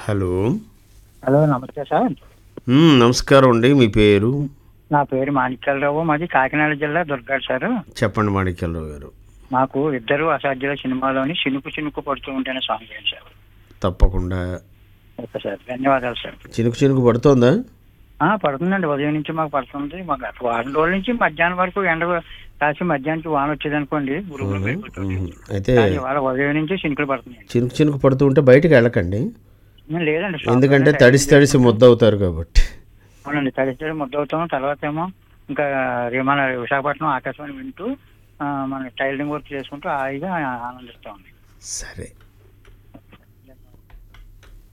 Hello hello నమస్తే sir మ్మ్, నమస్కారం అండి మీ పేరు నా పేరు మాణిక్యాలరావు మాది కాకినాడ జిల్లా దుర్గాడు సార్ చెప్పండి మాణిక్యాలరావు గారు మాకు ఇద్దరు అసాధ్యుల సినిమాలోని చినుకు చినుకు పడుతూ ఉంటేనే సాంగ్ చేయండి సార్ తప్పకుండా ఓకే సార్ ధన్యవాదాలు సార్ చినుకు చినుకు పడుతోందా ఆ, పడుతుందండి ఉదయం నుంచి మాకు పడుతుంది మాకు గత వారం రోజుల నుంచి మధ్యాహ్నం వరకు ఎండ కాసి మధ్యాహ్నానికి వాన వచ్చేది అనుకోండి గురుగులు పెరుగుతుంది. మ్మ్. అయితే కానీ ఇవాళ ఉదయం నుంచి చినుకులు పడుతున్నాయి చినుకు చినుకు పడుతూ ఉంటే బయటికి వెళ్ళకండి లేదండి ఎందుకంటే తడిసి తడిసి ముద్దవుతారు కాబట్టి అవునండి తడిసి ముద్దవుతాం తర్వాత ఏమో ఇంకా రే- మన విశాఖపట్నం ఆకాశవాణి వింటూ ఆ, మన టైలరింగ్ వర్క్ చేసుకుంటూ హాయిగా ఆనందిస్తామండి సరే